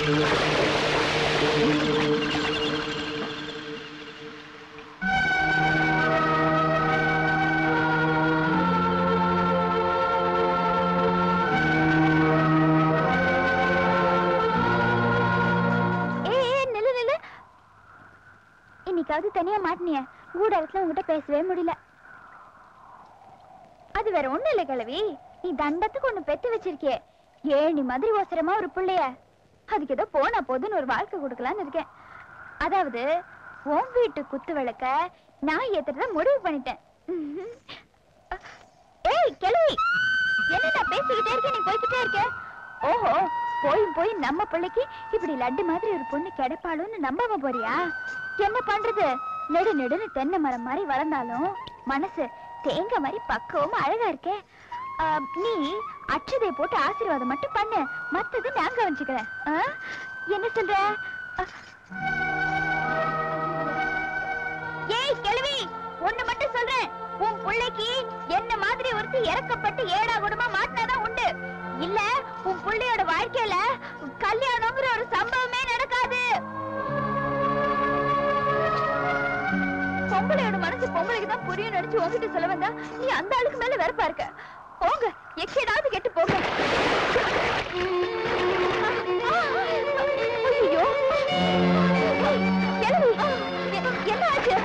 ஏய் ஏய், நில்லு நில்லு இன்னைக்காவது தனியா மாட்டினிய ஊடகத்துல உங்ககிட்ட பேசவே முடியல அது வேற ஒண்ணு இல்ல கிழவி நீ தண்டத்துக்கு ஒண்ணு பெத்து வச்சிருக்கியே ஏணி மாதிரி ஒசரமா ஒரு புள்ளைய அதுக்கு ஏதோ போனா போதுன்னு ஒரு வாழ்க்கை கொடுக்கலான்னு இருக்கேன் அதாவது உன் வீட்டு குத்து விளக்க நான் ஏத்துறத முடிவு பண்ணிட்டேன் ஏய் கிழவி என்ன நான் பேசிக்கிட்டே இருக்கேன் நீ போய்கிட்டே இருக்க ஓஹோ போய் போய் நம்ம பிள்ளைக்கு இப்படி லட்டு மாதிரி ஒரு பொண்ணு கிடைப்பாளுன்னு நம்பாம போறியா என்ன பண்றது நெடு நெடுன்னு தென்னை மரம் மாதிரி வளர்ந்தாலும் மனசு தேங்காய் மாதிரி பக்குவமா அழகா இருக்கே ஆ, நீ அச்சதை போட்டு ஆசீர்வாதம் மட்டும் பண்ணு மத்தது நான் கவனிச்சுக்கிறேன் ஆ? என்ன சொல்ற அ, ஏய் கிழவி ஒண்ணு மட்டும் சொல்றேன் உன் பிள்ளைக்கு என்ன மாதிரி ஒருத்தி இறக்கப்பட்டு ஏடா குடும்பமா மாட்டினாதான் உண்டு இல்ல உன் பிள்ளையோட வாழ்க்கையில கல்யாணங்கிற ஒரு சம்பவமே நடக்காது பொம்பளையோட மனசு பொம்பளைக்கு தான் புரியும் நினைச்சு உன்கிட்ட சொல்ல வந்தா நீ அந்த ஆளுக்கு மேல வெறுப்பா இருக்க போங்க எக்கேடாவது கெட்டு போங்க ஐயோ கிழவி எ- என்ன ஆச்சு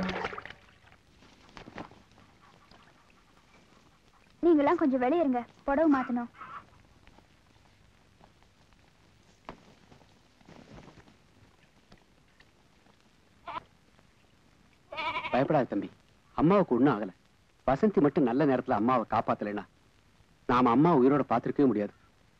நீங்களாம் கொஞ்சம் வெளியே இருங்க புடவை மாத்தணும் பயப்படாத தம்பி அம்மாவுக்கு ஒண்ணும் ஆகல வசந்தி மட்டும் நல்ல நேரத்துல அம்மாவை காப்பாத்தலைன்னா நாம அம்மா உயிரோட பார்த்திருக்கவே முடியாது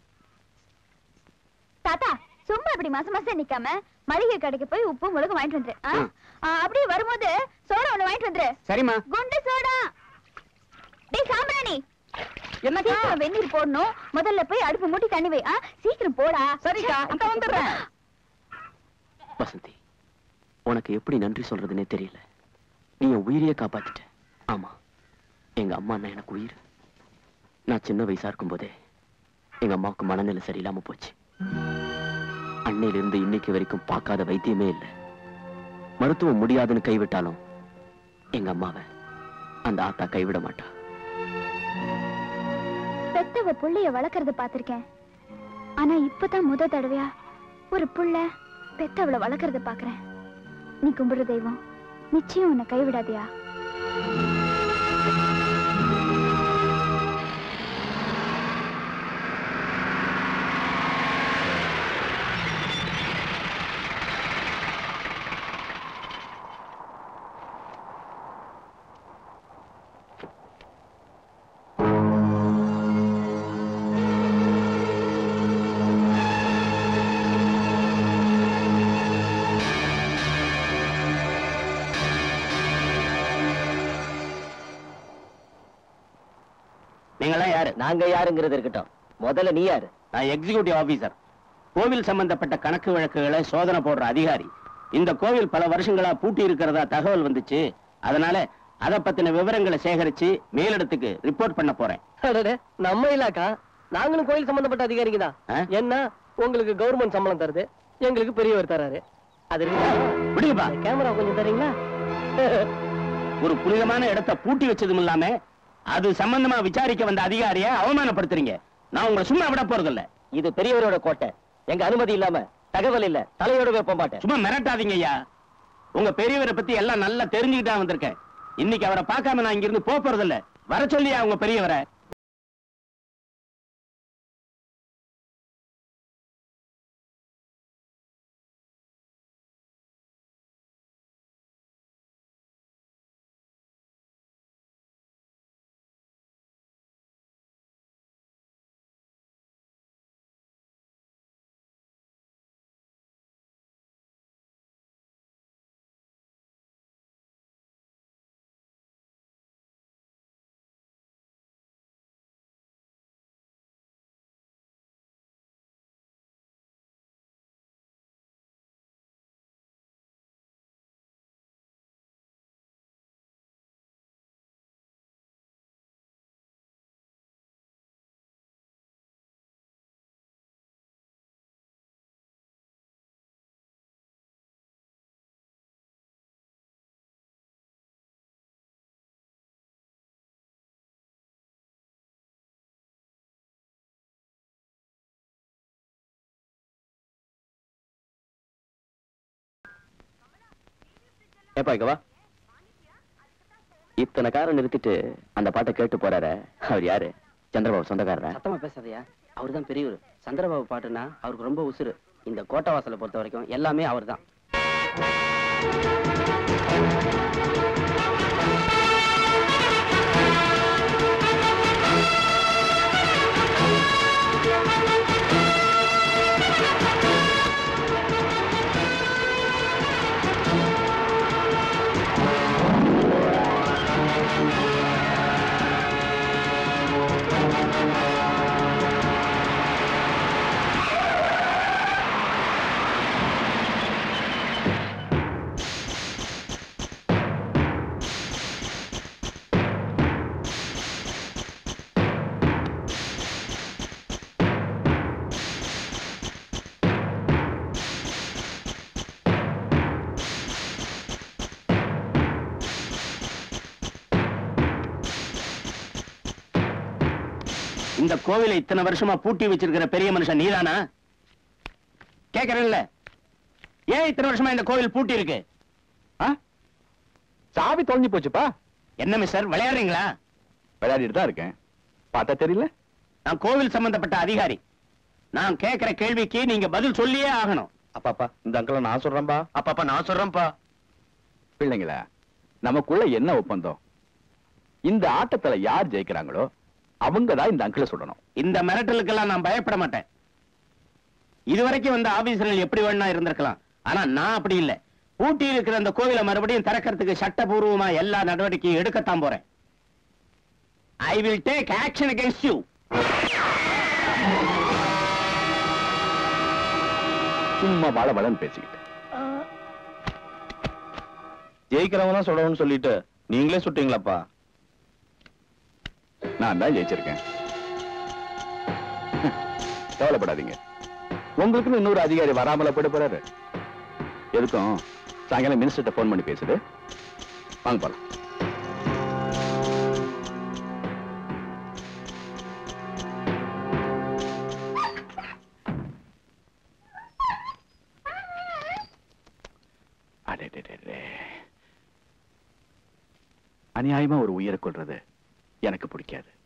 தாத்தா சும்மா இப்படி மாசம் மாசம் நிக்காம மளிகை கடைக்கு போய் உப்பு மிளகு வாங்கிட்டு வந்துரு ஆ? ஆ. ஆ, அப்படியே வரும்போது சோடா ஒண்ணு வாங்கிட்டு வந்துரு சரிம்மா குண்டு சோடா டேய் சாம்பிராணி என்ன சீக்கிரம் வெந்நீர் போடணும் முதல்ல போய் அடுப்பு மூட்டி தண்ணி வை ஆ? சீக்கிரம் போடா சரிக்கா அக்கா வந்துடுறேன் வசந்தி உனக்கு எப்படி நன்றி சொல்றதுன்னே தெரியல நீ என் உயிரையே காப்பாத்திட்ட ஆமா எங்க அம்மா அண்ணா எனக்கு உயிர் நான் சின்ன வயசா இருக்கும்போதே எங்க அம்மாவுக்கு மனநிலை சரியில்லாம போச்சு அன்னையில இருந்து இன்னைக்கு வரைக்கும் பார்க்காத வைத்தியமே இல்லை மருத்துவம் முடியாதுன்னு கைவிட்டாலும் எங்க அம்மாவை அந்த ஆத்தா கைவிட மாட்டா பெத்தவ புள்ளைய வளர்க்கறத பாத்திருக்கேன் ஆனா இப்பதான் முத தடவையா ஒரு புள்ள பெத்தவள வளர்க்கறத பாக்குறேன் நீ கும்பிடுற தெய்வம் நிச்சயம் உன்னை கைவிடாதியா நீங்களாம் யாரு நாங்க யாருங்கிறது இருக்கட்டும் முதல்ல நீ யாரு நான் எக்ஸிகியூட்டிவ் ஆபீசர் கோவில் சம்பந்தப்பட்ட கணக்கு வழக்குகளை சோதனை போடுற அதிகாரி இந்த கோவில் பல வருஷங்களா பூட்டி இருக்கிறதா தகவல் வந்துச்சு அதனால அத பத்தின விவரங்களை சேகரிச்சு மேலிடத்துக்கு ரிப்போர்ட் பண்ண போறேன் அடடே, நம்ம இலாக்கா நாங்களும் கோயில் சம்பந்தப்பட்ட அதிகாரிங்க தான் ஆ? என்ன உங்களுக்கு கவர்மெண்ட் சம்பளம் தருது எங்களுக்கு பெரியவர் தராரு அது விடுங்கப்பா கேமரா கொஞ்சம் தரீங்களா ஒரு புனிதமான இடத்தை பூட்டி வச்சதும் இல்லாம அது சம்பந்தமா விசாரிக்க வந்த அதிகாரிய அவமானப்படுத்துறீங்க நான் உங்களை சும்மா விட போறதில்ல இது பெரியவரோட கோட்டை எங்க அனுமதி இல்லாம தகவல் இல்ல தலையோடவே போக மாட்டேன் சும்மா மிரட்டாதீங்க ஐயா உங்க பெரியவரை பத்தி எல்லாம் நல்லா தெரிஞ்சுக்கிட்டா வந்திருக்கேன் இன்னைக்கு அவரை பார்க்காம நான் இங்கிருந்து போக போறதில்ல வர சொல்லியா உங்க பெரியவரை ஏப்பா இங்க வா இத்தனை காரை நிறுத்திட்டு அந்த பாட்டை கேட்டு போறாரு அவர் யாரு சந்திரபாபு சொந்தக்காரரா சத்தமா பேசாதயா அவர்தான் பெரியவர் சந்திரபாபு பாட்டுனா அவருக்கு ரொம்ப உசுரு இந்த கோட்டை வாசலை பொறுத்த வரைக்கும் எல்லாமே அவர்தான் இந்த கோவிலை இத்தனை வருஷமா பூட்டி வச்சிருக்கிற பெரிய மனுஷன் நீதானா கேக்குறேன்ல ஏன் இத்தனை வருஷமா இந்த கோவில் பூட்டி இருக்கு சாவி தொலைஞ்சு போச்சுப்பா என்ன மிஸ்டர் விளையாடுறீங்களா விளையாடிட்டு தான் இருக்கேன் பார்த்தா தெரியல நான் கோவில் சம்பந்தப்பட்ட அதிகாரி நான் கேக்குற கேள்விக்கு நீங்க பதில் சொல்லியே ஆகணும் அப்பாப்பா இந்த அங்கிள நான் சொல்றேன்பா அப்பப்ப நான் சொல்றேன்ப்பா பிள்ளைங்களா நமக்குள்ள என்ன ஒப்பந்தம் இந்த ஆட்டத்துல யார் ஜெயிக்கிறாங்களோ அவங்க தான் இந்த அங்கிள சொல்லணும் இந்த மிரட்டலுக்கெல்லாம் நான் பயப்பட மாட்டேன் இதுவரைக்கும் வந்த ஆபீசர்கள் எப்படி வேணா இருந்திருக்கலாம் ஆனா நான் அப்படி இல்ல ஊட்டி இருக்கிற அந்த கோவிலை மறுபடியும் திறக்கிறதுக்கு சட்டபூர்வமா எல்லா நடவடிக்கையும் எடுக்கத்தான் போறேன் I will take action against you சும்மா வள வளன்னு பேசிக்கிட்டு ஜெயிக்கிறவங்க சொல்லணும்னு சொல்லிட்டு நீங்களே சுட்டீங்களாப்பா நான் தான் ஜெயிச்சிருக்கேன் கவலைப்படாதீங்க உங்களுக்குன்னு இன்னொரு அதிகாரி வராமல போயிட போறாரு எதுக்கும் சாயங்காலம் மினிஸ்டர்ட்ட போன் பண்ணி பேசுது வாங்க போலாம் அடடடடே. அநியாயமா ஒரு உயிரை கொல்றது எனக்கு பிடிக்காது